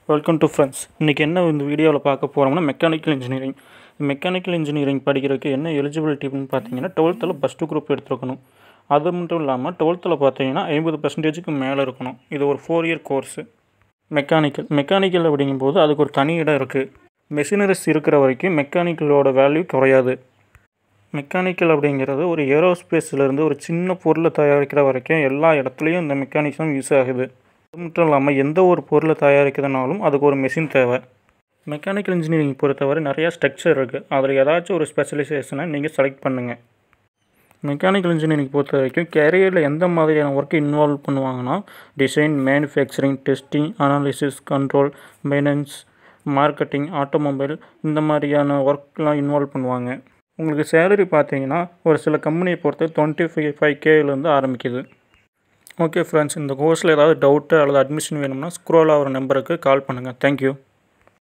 welcome to friends இன்றைக்கி என்ன இந்த வீடியோவில் பார்க்க போகிறோம்னா மெக்கானிக்கல் இன்ஜினியரிங் மெக்கானிக்கல் இன்ஜினியரிங் படிக்கிறதுக்கு என்ன எலிஜிபிலிட்டின்னு பார்த்தீங்கன்னா டுவெல்த்தில் ஃபஸ்ட்டு குரூப் எடுத்துருக்கணும் அது மட்டும் இல்லாமல் டுவெல்த்தில் பார்த்தீங்கன்னா ஐம்பது பர்சன்டேஜுக்கு மேலே இருக்கணும் இது ஒரு four year course mechanical mechanical அப்படிங்கும்போது அதுக்கு ஒரு தனி இடம் இருக்குது மெஷினரிஸ் இருக்கிற வரைக்கும் மெக்கானிக்கலோட வேல்யூ குறையாது மெக்கானிக்கல் அப்படிங்கிறது ஒரு ஏரோஸ்பேஸ்லேருந்து ஒரு சின்ன பொருளை தயாரிக்கிற வரைக்கும் எல்லா இடத்துலையும் இந்த மெக்கானிசம் யூஸ் ஆகுது அது மட்டும் இல்லாமல் எந்த ஒரு பொருளை தயாரிக்கிறதுனாலும் அதுக்கு ஒரு மெஷின் தேவை மெக்கானிக்கல் இன்ஜினியரிங் பொறுத்தவரை நிறையா ஸ்ட்ரக்சர் இருக்குது அதில் ஏதாச்சும் ஒரு ஸ்பெஷலைசேஷனை நீங்கள் செலக்ட் பண்ணுங்கள் மெக்கானிக்கல் இன்ஜினியரிங் பொறுத்த வரைக்கும் கேரியரில் எந்த மாதிரியான ஒர்க்கை இன்வால்வ் பண்ணுவாங்கன்னா design manufacturing testing analysis control maintenance marketing automobile இந்த மாதிரியான ஒர்க்லாம் இன்வால்வ் பண்ணுவாங்க உங்களுக்கு சேலரி பார்த்தீங்கன்னா ஒரு சில கம்பெனியை பொறுத்து டுவெண்ட்டி ஃபைவ் ஃபைவ் கேலேருந்து ஆரம்பிக்குது ஓகே ஃப்ரெண்ட்ஸ் இந்த கோர்ஸில் ஏதாவது டவுட்டு அல்லது அட்மிஷன் வேணும்னா ஸ்க்ரோல் ஆகிற நம்பருக்கு கால் பண்ணுங்கள் தேங்க்யூ